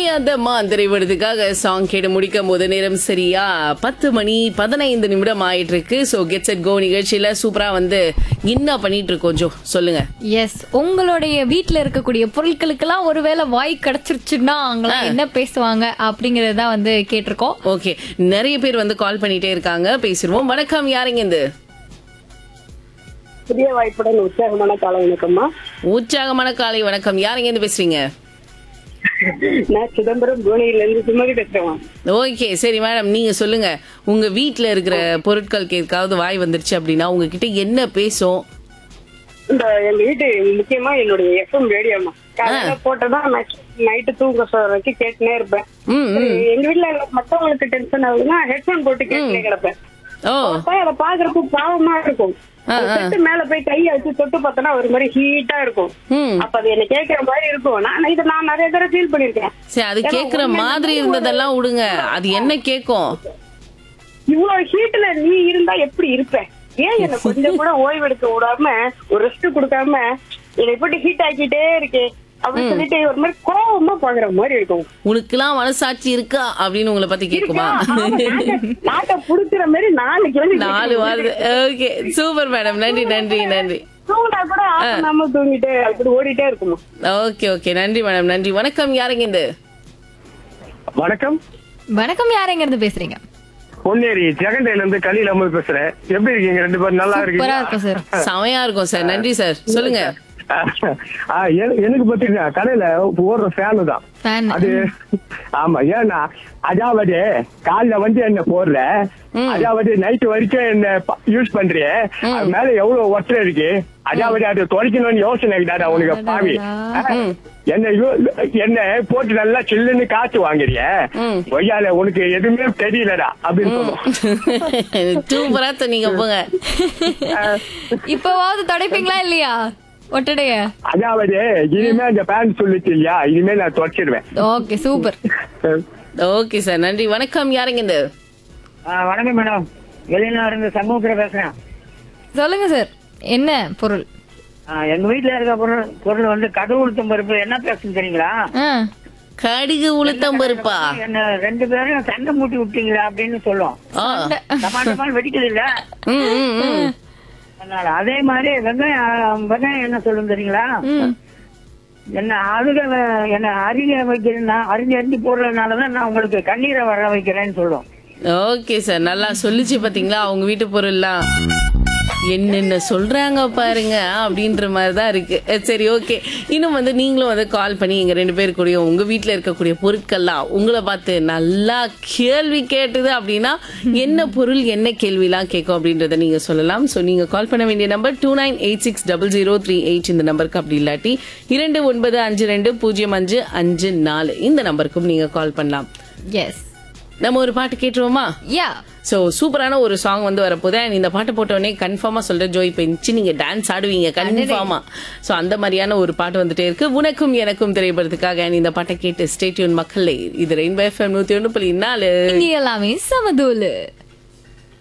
தெரியாதம்மா திரைப்படத்துக்காக சாங் கேட்டு முடிக்கும் போது நேரம் சரியா பத்து மணி பதினைந்து நிமிடம் ஆயிட்டு இருக்கு ஸோ கெட் செட் கோ நிகழ்ச்சியில சூப்பரா வந்து என்ன பண்ணிட்டு இருக்கோம் ஜோ சொல்லுங்க எஸ் உங்களுடைய வீட்ல இருக்கக்கூடிய பொருட்களுக்கெல்லாம் ஒருவேளை வாய் கிடைச்சிருச்சுன்னா அவங்களாம் என்ன பேசுவாங்க அப்படிங்கறத தான் வந்து கேட்டிருக்கோம் ஓகே நிறைய பேர் வந்து கால் பண்ணிட்டே இருக்காங்க பேசிடுவோம் வணக்கம் யாருங்க இந்த புதிய வாய்ப்புடன் உற்சாகமான காலம் வணக்கம்மா உற்சாகமான காலை வணக்கம் யாருங்க இருந்து பேசுறீங்க நான் சிதம்பரம் புவனையில இருந்து சுமதி பேசுறேன் ஓகே சரி மேடம் நீங்க சொல்லுங்க உங்க வீட்ல இருக்கிற பொருட்களுக்கு எதுக்காவது வாய் வந்துருச்சு அப்படின்னா உங்ககிட்ட என்ன பேசும் இந்த எங்க வீட்டு முக்கியமா என்னுடைய எஃப்எம் ரேடியோமா காலையில போட்டதான் நைட்டு தூங்க சொல்ற வரைக்கும் கேட்டுனே இருப்பேன் ம் ம். எங்க வீட்டுல மத்தவங்களுக்கு டென்ஷன் ஆகுதுன்னா ஹெட்போன் போட்டு கேட்டுனே கிடப்பேன் ஓ அப்ப அதை பாக்குறப்ப பாவமா இருக்கும் ஆ, ஆ. செட்டு மேல போய் கைய வச்சு தொட்டு பார்த்தனா ஒரு மாதிரி ஹீட்டா இருக்கும் ம் அப்ப அது என்ன கேக்குற மாதிரி இருக்கும் நான் இதை நான் நிறைய தடவை ஃபீல் பண்ணிருக்கேன் சரி அது கேக்குற மாதிரி இருந்ததெல்லாம் விடுங்க அது என்ன கேக்கும் இவ்வளவு ஹீட்ல நீ இருந்தா எப்படி இருப்ப ஏன் என்ன கொஞ்சம் கூட ஓய்வெடுக்க விடாம ஒரு ரெஸ்ட் கொடுக்காம என்னை போட்டு ஹீட் ஆக்கிட்டே இருக்கே அப்படின்னு சொல்லிட்டு ஒரு மாதிரி கோவமா பாக்குற மாதிரி இருக்கும் உனக்குலாம் மனசாட்சி இருக்கா அப்படின்னு உங்களை பத்தி கேக்குமா நாட்டை புடிக்கிற மாதிரி நாலு கிழமை நாலு வாரது ஓகே சூப்பர் மேடம் நன்றி நன்றி நன்றி தூங்கினா கூட ஆஃப் நம்ம தூங்கிட்டு அப்படி ஓடிட்டே இருக்குமா ஓகே ஓகே நன்றி மேடம் நன்றி வணக்கம் யாருங்க இந்த வணக்கம் வணக்கம் யாருங்க இருந்து பேசுறீங்க பொன்னேரி ஜெகண்டையில இருந்து கலியில் அம்மல் பேசுறேன் எப்படி இருக்கீங்க ரெண்டு பேரும் நல்லா சூப்பரா இருக்கீங்க இருக்கும் சார் செமையா இருக்கும் சார் நன்றி சார் சொல்லுங்க ஆ, எ- எனக்கு பாத்தீங்கன்னா கடையில ஓடுற ஃபேனு தான் ஃபேன் அது ஆமா ஏன்னா அதாவது காலைல வந்து என்ன போடுற அதாவது நைட் வரைக்கும் என்ன யூஸ் பண்றிய அது மேல எவ்வளவு ஒற்றை இருக்கு அதாவது அது தொலைக்கணும்னு யோசனை இருக்குதாடா உனக்கு பாவி ஆ, என்ன யூ- என்ன போட்டு நல்லா சில்லுன்னு காத்து வாங்குறிய ம். ஒய்யால உனக்கு எதுவுமே தெரியலடா அப்படின்னு சொல்லுவோம் சூப்பரா சொன்னீங்க போங்க இப்பவாவது தொடைப்பீங்களா இல்லையா ஒட்டடைய அதாவது இனிமே அந்த பேண்ட் சொல்லிச்சு இல்லையா இனிமே நான் தொடச்சிடுவேன் ஓகே சூப்பர் ஓகே சார் நன்றி வணக்கம் யாருங்க இந்த வணக்கம் மேடம் வெளிநாடு இருந்து சண்முகத்தில் பேசுறேன் சொல்லுங்க சார் என்ன பொருள் ஆ, எங்க வீட்டுல இருக்க பொருள் பொருள் வந்து கடவுளுத்தம் பருப்பு என்ன பேசுன்னு தெரியுங்களா ஆ, கடுகு உளுத்தம் பருப்பா என்ன ரெண்டு பேரும் சண்டை மூட்டி விட்டீங்களா அப்படின்னு சொல்லும் ஆ. டமாட்டமால் வெடிக்குது இல்ல ம், ம், ம். அதனால அதே மாதிரி வெங்காயம் வெங்காயம் என்ன சொல்லும் தெரியுங்களா ம். என்ன அழுக வ- என்ன அறிஞ்ச வைக்கிறேன்னா அறிஞ்சு அறிஞ்சு போடுறதுனாலதான் நான் உங்களுக்கு கண்ணீரை வர வைக்கிறேன்னு சொல்லும் ஓகே சார் நல்லா சொல்லிச்சு பாத்தீங்களா அவங்க வீட்டு பொருள்லாம் என்னென்ன சொல்றாங்க பாருங்க அப்படின்ற மாதிரி தான் இருக்கு அஹ் சரி ஓகே இன்னும் வந்து நீங்களும் வந்து கால் பண்ணி எங்க ரெண்டு பேர் கூடயும் உங்க வீட்ல இருக்கக்கூடிய பொருட்கள்லாம் உங்களை பார்த்து நல்லா கேள்வி கேட்டது அப்படின்னா என்ன பொருள் என்ன கேள்விலாம் கேட்கும் அப்படின்றத நீங்க சொல்லலாம் ஸோ நீங்க கால் பண்ண வேண்டிய number two nine eight six double zero three eight இந்த நம்பருக்கு அப்படி இல்லாட்டி இரண்டு ஒன்பது அஞ்சு ரெண்டு பூஜ்ஜியம் அஞ்சு அஞ்சு நாலு இந்த நம்பருக்கும் நீங்க கால் பண்ணலாம் எஸ் நம்ம ஒரு பாட்டு கேட்டுருவோமா யா ஸோ சூப்பரான ஒரு சாங் வந்து வரப்போதே and இந்த பாட்டு போட்டோடனே கன்ஃபார்மா சொல்றேன் ஜோ இப்போ இருந்துச்சு நீங்க டான்ஸ் ஆடுவீங்க கன்ஃபார்மா ஸோ அந்த மாதிரியான ஒரு பாட்டு வந்துட்டே இருக்கு உனக்கும் எனக்கும் திரைப்படத்துக்காக and இந்த பாட்டை கேட்டு ஸ்டேட்யூன் மக்களே இது ரெயின்போ எஃப்எம் நூத்தி ஒன்று புள்ளி நாலு இங்க எல்லாமே சமதூலு